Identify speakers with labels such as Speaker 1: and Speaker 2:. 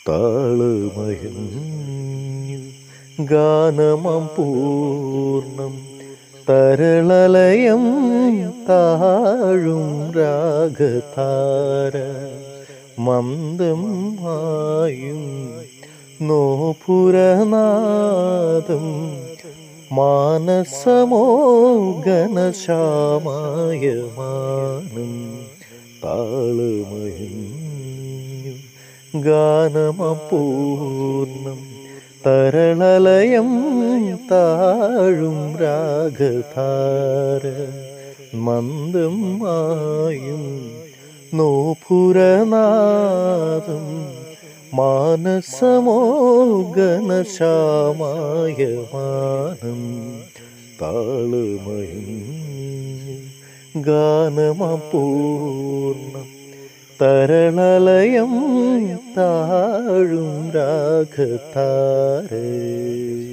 Speaker 1: താളമയഞ്ഞു ഗാനമം പൂർണ്ണം തരളലയം താഴും രാഗതാര മന്ദം മായും നോപുരനാദം മാനസമോ ഗനശ്യാമായമാനം താളമയഞ്ഞു ഗാനമപൂർണം തരളലയം താഴും രാഗധാര മന്ദം മായും നോപുരനാദം മാനസമോ ഗനശ്യാമായമാനം താളമയഞ്ഞു ഗാനമപൂർണം തരളലയം താഴും രാഗതാരേ